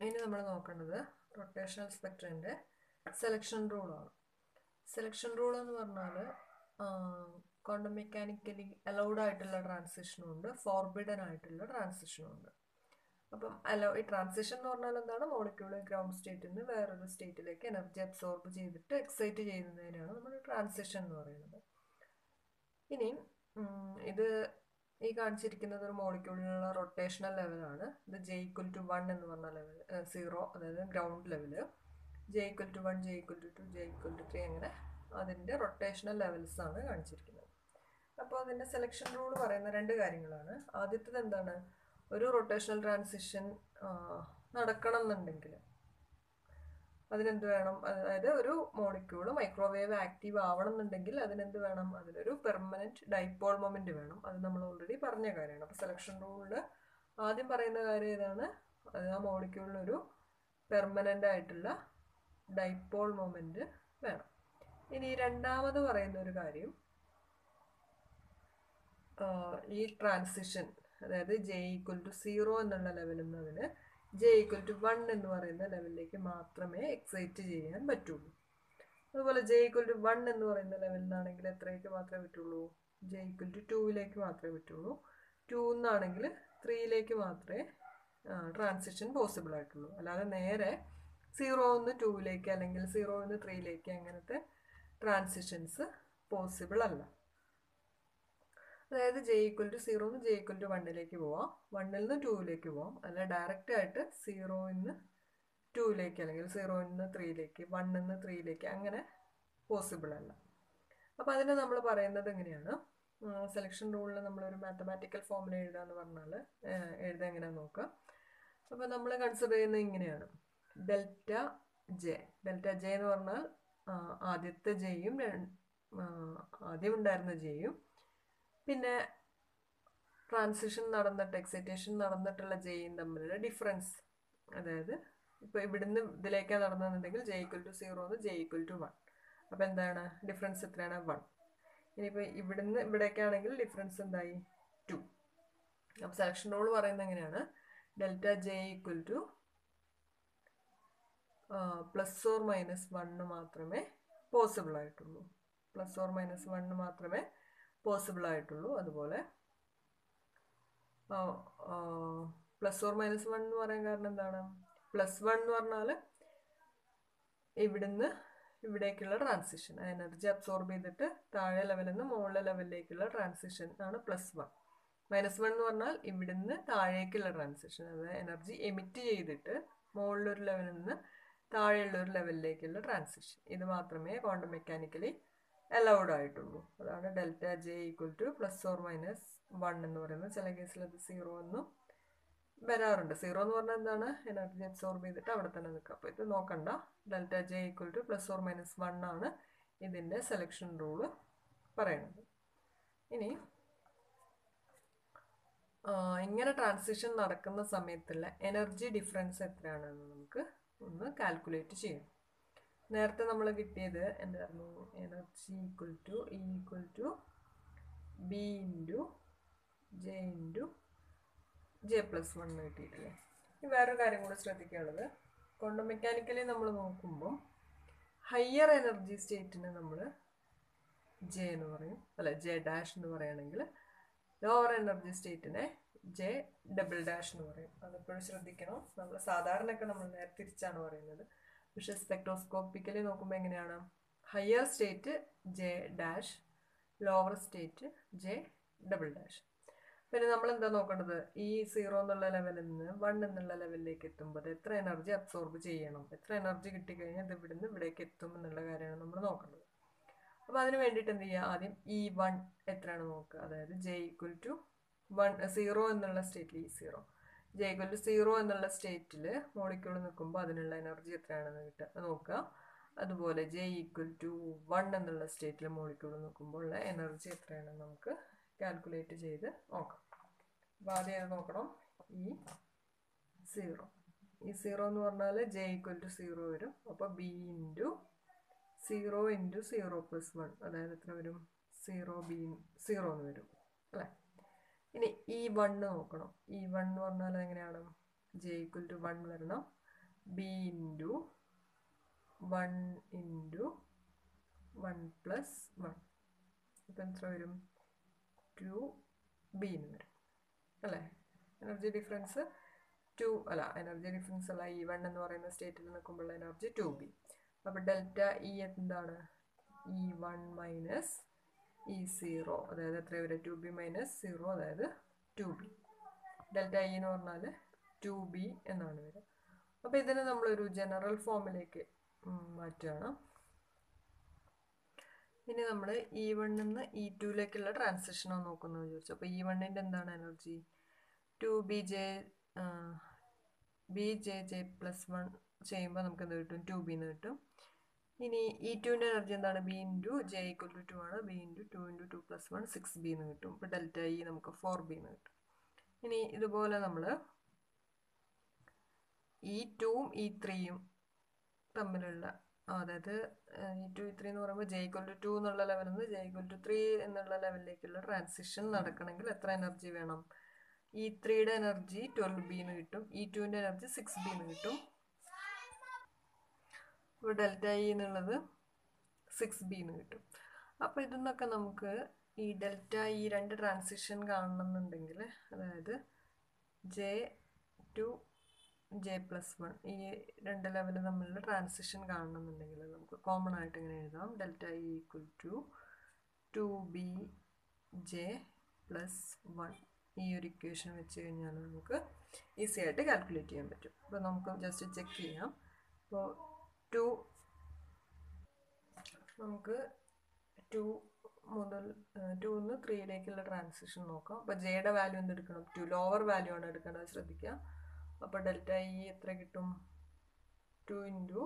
ഇനി നമ്മൾ നോക്കേണ്ടത് റൊട്ടേഷണൽ സ്പെക്ട്രൻ്റെ സെലക്ഷൻ റൂളാണ് സെലക്ഷൻ റൂൾ എന്ന് പറഞ്ഞാൽ ക്വാണ്ടം മെക്കാനിക്കലി അലൗഡ് ആയിട്ടുള്ള ട്രാൻസിഷനും ഉണ്ട് ഫോർബിഡൻ ആയിട്ടുള്ള ട്രാൻസിഷനും ഉണ്ട് അപ്പം അലോ ഈ ട്രാൻസിഷൻ എന്ന് പറഞ്ഞാൽ എന്താണ് മോളിക്യൂൾ ഗ്രൗണ്ട് സ്റ്റേറ്റിൽ നിന്ന് വേറൊരു സ്റ്റേറ്റിലേക്ക് എനർജി അബ്സോർബ് ചെയ്തിട്ട് എക്സൈറ്റ് ചെയ്യുന്നതിനാണ് നമ്മൾ ട്രാൻസിഷൻ എന്ന് പറയുന്നത് ഇനി ഇത് ഈ കാണിച്ചിരിക്കുന്നത് ഒരു മോളിക്യൂളിലുള്ള റൊട്ടേഷണൽ ലെവലാണ് ഇത് ജെ ഈക്വൽ ടു വൺ എന്ന് പറഞ്ഞ ലെവൽ സീറോ അതായത് ground level J equal to one J equal to two J equal to three അങ്ങനെ അതിൻ്റെ റൊട്ടേഷണൽ ലെവൽസ് ആണ് കാണിച്ചിരിക്കുന്നത് അപ്പോൾ അതിൻ്റെ സെലക്ഷൻ റൂൾ പറയുന്ന രണ്ട് കാര്യങ്ങളാണ് ആദ്യത്തേത് എന്താണ് ഒരു റൊട്ടേഷണൽ ട്രാൻസിഷൻ നടക്കണം എന്നുണ്ടെങ്കിൽ അതിനെന്ത് വേണം അതായത് ഒരു മോളിക്യൂൾ മൈക്രോവേവ് ആക്റ്റീവ് ആവണം എന്നുണ്ടെങ്കിൽ അതിനെന്ത് വേണം അതിനൊരു പെർമനൻറ്റ് ഡൈപോൾ മൊമെൻറ്റ് വേണം അത് നമ്മൾ ഓൾറെഡി പറഞ്ഞ കാര്യമാണ് അപ്പോൾ സെലക്ഷൻ റൂളിൽ ആദ്യം പറയുന്ന കാര്യം ഏതാണ് അത് ആ മോളിക്യൂളിനൊരു പെർമനൻ്റ് ആയിട്ടുള്ള ഡൈപോൾ മൊമെൻറ്റ് വേണം ഇനി രണ്ടാമത് പറയുന്ന ഒരു കാര്യം ഈ ട്രാൻസിഷൻ അതായത് ജെ ഈക്വൽ ടു സീറോ എന്നുള്ള ലെവലിൽ നിന്ന് അതിന് ജെ ഈക്വൽ ടു വൺ എന്ന് പറയുന്ന ലെവലിലേക്ക് മാത്രമേ എക്സൈറ്റ് ചെയ്യാൻ പറ്റുള്ളൂ അതുപോലെ ജെ ഈക്വൽ ടു വൺ എന്ന് പറയുന്ന ലെവലിൽ നിന്നാണെങ്കിൽ എത്രയ്ക്ക് മാത്രമേ പറ്റുള്ളൂ ജെ ഈക്വൽ ടു ടൂവിലേക്ക് മാത്രമേ പറ്റുള്ളൂ ടു എന്നാണെങ്കിൽ ത്രീയിലേക്ക് മാത്രമേ ട്രാൻസിഷൻ പോസിബിൾ ആയിട്ടുള്ളൂ അല്ലാതെ നേരെ സീറോ ഒന്ന് ടൂവിലേക്ക് അല്ലെങ്കിൽ സീറോ ഒന്ന് ത്രീയിലേക്ക് അങ്ങനത്തെ ട്രാൻസിഷൻസ് പോസിബിൾ അല്ല അതായത് ജെ ഈക്വൽ ടു സീറോ നിന്ന് ജെ ഈക്വൽ ടു വണ്ണിലേക്ക് പോവാം വണ്ണിൽ നിന്ന് ടൂവിലേക്ക് പോവാം അല്ല ഡയറക്റ്റ് ആയിട്ട് സീറോയിൽ നിന്ന് ടൂവിലേക്ക് അല്ലെങ്കിൽ സീറോയിൽ നിന്ന് ത്രീയിലേക്ക് വണ്ണിൽ നിന്ന് ത്രീയിലേക്ക് അങ്ങനെ പോസിബിൾ അല്ല അപ്പോൾ അതിന് നമ്മൾ പറയുന്നത് എങ്ങനെയാണ് സെലക്ഷൻ റൂളിൽ നമ്മളൊരു മാത്തമാറ്റിക്കൽ ഫോമിൽ എഴുതാന്ന് പറഞ്ഞാൽ എഴുതാൻ എങ്ങനെയാണെന്ന് നോക്കാം അപ്പോൾ നമ്മൾ കൺസിഡർ ചെയ്യുന്നത് ഇങ്ങനെയാണ് ഡെൽറ്റ ജെ ഡെൽറ്റ ജെ എന്ന് പറഞ്ഞാൽ ആദ്യത്തെ ജെയും ആദ്യം ഉണ്ടായിരുന്ന ജെയും പിന്നെ ട്രാൻസിഷൻ നടന്നിട്ട് എക്സൈറ്റേഷൻ നടന്നിട്ടുള്ള ജെയും തമ്മിലുള്ള ഡിഫറൻസ് അതായത് ഇപ്പോൾ ഇവിടുന്ന് ഇതിലേക്കാണ് നടന്നതെന്നുണ്ടെങ്കിൽ ജെ ഈക്വൽ ടു സീറോ എന്ന് ജെ ഈക്വൽ ടു വൺ അപ്പോൾ എന്താണ് ഡിഫറൻസ് എത്രയാണ് വൺ ഇനിയിപ്പോൾ ഇവിടുന്ന് ഇവിടേക്കാണെങ്കിൽ ഡിഫറൻസ് എന്തായി ടു അപ്പോൾ സെലക്ഷൻ റൂൾ പറയുന്നത് എങ്ങനെയാണ് delta J equal to plus or minus one മാത്രമേ പോസിബിൾ ആയിട്ടുള്ളൂ പ്ലസ് ഓർ മൈനസ് വണ്ണ് മാത്രമേ പോസിബിൾ ആയിട്ടുള്ളൂ അതുപോലെ പ്ലസ് ഓർ മൈനസ് വൺ എന്ന് പറയാൻ കാരണം എന്താണ് പ്ലസ് വൺ എന്ന് പറഞ്ഞാൽ ഇവിടുന്ന് ഇവിടേക്കുള്ള ട്രാൻസിഷൻ എനർജി അബ്സോർബ് ചെയ്തിട്ട് താഴെ ലെവലിൽ നിന്ന് മുകളിലെ ലെവലിലേക്കുള്ള ട്രാൻസിഷൻ ആണ് പ്ലസ് വൺ മൈനസ് വൺ എന്ന് പറഞ്ഞാൽ ഇവിടുന്ന് താഴേക്കുള്ള ട്രാൻസിഷൻ അതായത് എനർജി എമിറ്റ് ചെയ്തിട്ട് മുകളിലൊരു ലെവലിൽ നിന്ന് താഴെയുള്ള ഒരു ലെവലിലേക്കുള്ള ട്രാൻസിഷൻ ഇത് മാത്രമേ ക്വാണ്ടം മെക്കാനിക്കലി അലൗഡ് ആയിട്ടുള്ളൂ അതാണ് delta J equal to plus or minus one എന്ന് പറയുന്നത് ചില കേസിൽ അത് സീറോ എന്നും വരാറുണ്ട് സീറോ എന്ന് പറഞ്ഞാൽ എന്താണ് എനർജി അബ്സോർബ് ചെയ്തിട്ട് അവിടെ തന്നെ നിൽക്കുക അപ്പോൾ ഇത് നോക്കണ്ട delta J equal to plus or minus one ആണ് ഇതിൻ്റെ സെലക്ഷൻ റൂള് പറയുന്നത് ഇനി ഇങ്ങനെ ട്രാൻസിഷൻ നടക്കുന്ന സമയത്തുള്ള എനർജി ഡിഫറൻസ് എത്രയാണെന്ന് നമുക്ക് ഒന്ന് കാൽക്കുലേറ്റ് ചെയ്യാം നേരത്തെ നമ്മൾ കിട്ടിയത് എന്തായിരുന്നു energy equal to equal to B into J into J plus one കിട്ടിയിട്ടില്ലേ ഇനി വേറൊരു കാര്യം കൂടി ശ്രദ്ധിക്കാനുള്ളത് ക്വാണ്ടം മെക്കാനിക്കലി നമ്മൾ നോക്കുമ്പം ഹയർ എനർജി സ്റ്റേറ്റിന് നമ്മൾ ജെ എന്ന് പറയും അല്ല ജെ ഡാഷ് എന്ന് പറയുകയാണെങ്കിൽ ലോവർ എനർജി സ്റ്റേറ്റിനെ ജെ ഡബിൾ ഡാഷ് എന്ന് പറയും അതെപ്പോഴും ശ്രദ്ധിക്കണം നമ്മൾ സാധാരണയൊക്കെ നമ്മൾ നേരെ തിരിച്ചാണ് പറയുന്നത് പക്ഷേ സ്പെക്ട്രോസ്കോപ്പിക്കലി നോക്കുമ്പോൾ എങ്ങനെയാണ് higher state J dash lower state J double dash പിന്നെ നമ്മൾ എന്താ നോക്കേണ്ടത് ഈ സീറോ എന്നുള്ള ലെവലിൽ നിന്ന് വൺ എന്നുള്ള ലെവലിലേക്ക് എത്തുമ്പോൾ എത്ര എനർജി അബ്സോർബ് ചെയ്യണം എത്ര എനർജി കിട്ടിക്കഴിഞ്ഞാൽ ഇത് ഇവിടുന്ന് ഇവിടേക്ക് എത്തും എന്നുള്ള കാര്യമാണ് നമ്മൾ നോക്കേണ്ടത് അപ്പോൾ അതിന് വേണ്ടിയിട്ട് എന്ത് ചെയ്യുക ആദ്യം ഇ വൺ എത്രയാണ് നോക്കുക അതായത് J equal to one zero എന്നുള്ള സ്റ്റേറ്റിൽ ഈ zero J equal to zero എന്നുള്ള സ്റ്റേറ്റിൽ മോളിക്യൂൾ നിൽക്കുമ്പോൾ അതിനുള്ള എനർജി എത്രയാണെന്ന് കിട്ടുക നോക്കുക അതുപോലെ ജെ ഈക്വൽ ടു വൺ എന്നുള്ള സ്റ്റേറ്റിൽ മോളിക്യൂൾ നിൽക്കുമ്പോൾ ഉള്ള എനർജി എത്രയാണെന്ന് നമുക്ക് കാൽക്കുലേറ്റ് ചെയ്ത് നോക്കാം അപ്പോൾ ആദ്യം അത് നോക്കണം ഈ സീറോ ഈ സീറോ എന്ന് പറഞ്ഞാൽ ജെ ഈക്വൽ ടു സീറോ വരും അപ്പോൾ B into zero into zero plus one അതായത് എത്ര വരും സീറോ ബി സീറോ എന്ന് വരും അല്ലേ ഇനി ഈ വണ്ണ് നോക്കണം ഈ വൺ എന്ന് പറഞ്ഞാൽ എങ്ങനെയാണ് ജെ ഈക്വൽ ടു വൺ വരണം B into one into one plus one ഇപ്പം എത്ര വരും ടു ബിന്ന് വരും അല്ലേ എനർജി ഡിഫറൻസ് ടു അല്ല എനർജി ഡിഫറൻസ് അല്ല ഇ വൺ എന്ന് പറയുന്ന സ്റ്റേറ്റിൽ നിൽക്കുമ്പോഴുള്ള എനർജി ടു ബി അപ്പോൾ ഡെൽറ്റ ഇ എന്താണ് E one minus E zero അതായത് എത്ര വരെ ടു ബി മൈനസ് സീറോ അതായത് ടു ബി ഡെൽറ്റ ഇ എന്ന് പറഞ്ഞാൽ ടു ബി എന്നാണ് വരിക അപ്പോൾ ഇതിനെ നമ്മളൊരു ജനറൽ ഫോമിലേക്ക് മാറ്റുകയാണ് ഇനി നമ്മൾ ഇ വണ്ണിൽ നിന്ന് ഇ ടുവിലേക്കുള്ള ട്രാൻസിഷനാണ് നോക്കുന്നത് ചോദിച്ചു അപ്പോൾ ഇ വണ്ണിൻ്റെ എന്താണ് energy two B J B J J plus one ചെയ്യുമ്പോൾ നമുക്ക് എന്ത് കിട്ടും ടു ബിന്ന് കിട്ടും ഇനി ഇ ടുവിൻ്റെ എനർജി എന്താണ് B into J equal to two ആണ് B into two into two plus one six B എന്ന് കിട്ടും ഇപ്പോൾ ഡെൽറ്റ ഇ നമുക്ക് ഫോർ ബി എന്ന് കിട്ടും ഇനി ഇതുപോലെ നമ്മൾ ഇ ടുവും ഇ ത്രീയും തമ്മിലുള്ള അതായത് ഇ ടു ഇ ത്രീ എന്ന് പറയുമ്പോൾ ജെ ഈക്വൽ ടു ടു എന്നുള്ള ലെവലിൽ നിന്ന് ജെ ഈക്വൽ ടു ത്രീ എന്നുള്ള ലെവലിലേക്കുള്ള ട്രാൻസിഷൻ നടക്കണമെങ്കിൽ എത്ര എനർജി വേണം ഇ ത്രീയുടെ എനർജി ട്വൽവ് ബി എന്ന് കിട്ടും ഇ ടുവിൻ്റെ എനർജി സിക്സ് ബി എന്ന് കിട്ടും ഇപ്പോൾ ഡെൽറ്റ ഇ എന്നുള്ളത് സിക്സ് ബി എന്ന് കിട്ടും അപ്പോൾ ഇതെന്നൊക്കെ നമുക്ക് ഈ ഡെൽറ്റ ഈ രണ്ട് ട്രാൻസിഷൻ കാണണമെന്നുണ്ടെങ്കിൽ അതായത് J two J plus one ഈ രണ്ട് ലെവൽ തമ്മിലുള്ള ട്രാൻസിഷൻ കാണണമെന്നുണ്ടെങ്കിൽ നമുക്ക് കോമൺ ആയിട്ട് ഇങ്ങനെ എഴുതാം delta E equal to two B J plus one ഈ ഒരു ഇക്വേഷൻ വെച്ച് കഴിഞ്ഞാൽ നമുക്ക് ഈസി ആയിട്ട് കാൽക്കുലേറ്റ് ചെയ്യാൻ പറ്റും അപ്പോൾ നമുക്ക് ജസ്റ്റ് ചെക്ക് ചെയ്യാം അപ്പോൾ ടു നമുക്ക് ടു മുതൽ ടൂന്ന് ത്രീയിലേക്കുള്ള ട്രാൻസിഷൻ നോക്കാം അപ്പോൾ ജെയുടെ വാല്യൂ എന്തെടുക്കണം ടു ലോവർ വാല്യൂ ആണ് എടുക്കേണ്ടത് ശ്രദ്ധിക്കുക അപ്പോൾ ഡെൽറ്റ ഇ എത്ര കിട്ടും two into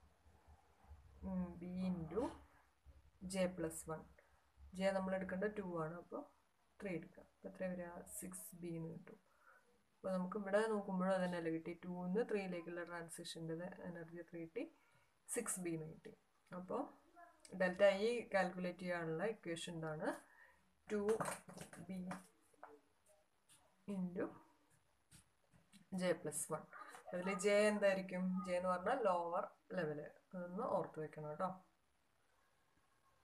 B into J plus one J നമ്മൾ എടുക്കേണ്ടത് ടു ആണ് അപ്പോൾ ത്രീ എടുക്കാം അപ്പോൾ എത്ര വരിക സിക്സ് ബി എന്ന് കിട്ടും അപ്പോൾ നമുക്ക് ഇവിടെ നോക്കുമ്പോഴും അത് തന്നെയല്ലേ കിട്ടി ടൂന്ന് ത്രീയിലേക്കുള്ള ട്രാൻസിഷൻ്റെ എനർജി ത്രീ കിട്ടി സിക്സ് ബി എന്ന് കിട്ടി അപ്പോൾ ഡെൽറ്റ ഇ കാൽക്കുലേറ്റ് ചെയ്യാനുള്ള ഇക്വേഷൻ എന്താണ് two B into J plus one അതിൽ ജെ എന്തായിരിക്കും ജെ എന്ന് പറഞ്ഞാൽ ലോവർ ലെവല് അതൊന്ന് ഓർത്ത് വെക്കണം കേട്ടോ